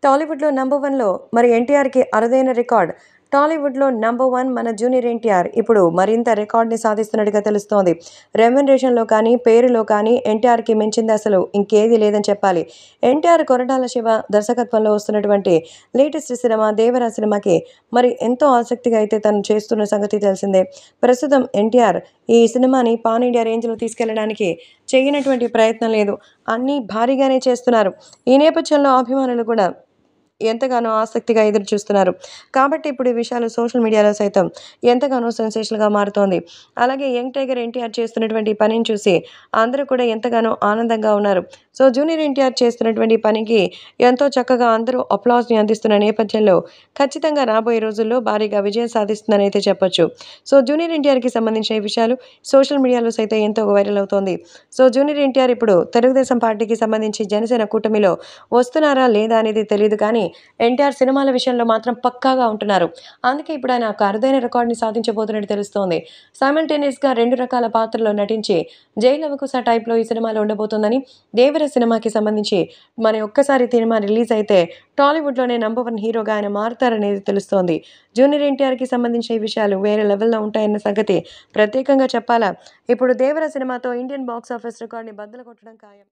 టాలీవుడ్లో నంబర్ వన్లో మరి ఎన్టీఆర్కి అరుదైన రికార్డ్ టాలీవుడ్లో నంబర్ వన్ మన జూనియర్ ఎన్టీఆర్ ఇప్పుడు మరింత రికార్డ్ని సాధిస్తున్నట్టుగా తెలుస్తోంది రెమ్యునరేషన్లో కానీ పేరులో కానీ ఎన్టీఆర్కి మించింది అసలు ఇంకేది లేదని చెప్పాలి ఎన్టీఆర్ కొరటాల శివ దర్శకత్వంలో వస్తున్నటువంటి లేటెస్ట్ సినిమా దేవరా సినిమాకి మరి ఎంతో ఆసక్తిగా అయితే తను చేస్తున్న సంగతి తెలిసిందే ప్రస్తుతం ఎన్టీఆర్ ఈ సినిమాని పాన్ ఇండియా రేంజ్లో తీసుకెళ్లడానికి చేయనటువంటి ప్రయత్నం లేదు అన్నీ భారీగానే చేస్తున్నారు ఈ నేపథ్యంలో అభిమానులు కూడా ఎంతగానో ఆసక్తిగా ఎదురు చూస్తున్నారు కాబట్టి ఇప్పుడు ఈ విషయాలు సోషల్ మీడియాలో సైతం ఎంతగానో సెన్సేషన్గా మారుతోంది అలాగే యంగ్ టైగర్ ఎన్టీఆర్ చేస్తున్నటువంటి పనిని చూసి అందరూ కూడా ఎంతగానో ఆనందంగా ఉన్నారు సో జూనియర్ ఎన్టీఆర్ చేస్తున్నటువంటి పనికి ఎంతో చక్కగా అందరూ అప్లాస్ని అందిస్తున్న నేపథ్యంలో ఖచ్చితంగా రాబోయే రోజుల్లో భారీగా విజయం సాధిస్తుందని అయితే చెప్పొచ్చు సో జూనియర్ ఎన్టీఆర్కి సంబంధించిన ఈ విషయాలు సోషల్ మీడియాలో సైతం ఎంతో వైరల్ అవుతోంది సో జూనియర్ ఎన్టీఆర్ ఇప్పుడు తెలుగుదేశం పార్టీకి సంబంధించి జనసేన కూటమిలో వస్తున్నారా లేదా అనేది తెలియదు కానీ ఎన్టీఆర్ సినిమాల విషయంలో మాత్రం పక్కాగా ఉంటున్నారు అందుకే ఇప్పుడు ఆయన ఒక అరుదైన రికార్డుని సాధించబోతున్నట్టు తెలుస్తోంది సైమల్టేనియస్గా రెండు రకాల పాత్రలో నటించి జైలు అవకుశ టైప్లో ఈ సినిమాలో ఉండబోతోందని దేవర సినిమాకి సంబంధించి మరి ఒక్కసారి సినిమా రిలీజ్ అయితే టాలీవుడ్లోనే నంబర్ వన్ హీరోగా ఆయన మారుతారనేది తెలుస్తోంది జూనియర్ ఎన్టీఆర్కి సంబంధించిన ఈ విషయాలు వేరే లెవెల్లో ఉంటాయన్న సంగతి ప్రత్యేకంగా చెప్పాలా ఇప్పుడు దేవర సినిమాతో ఇండియన్ బాక్స్ ఆఫీస్ రికార్డుని బద్దలు కొట్టడం ఖాయం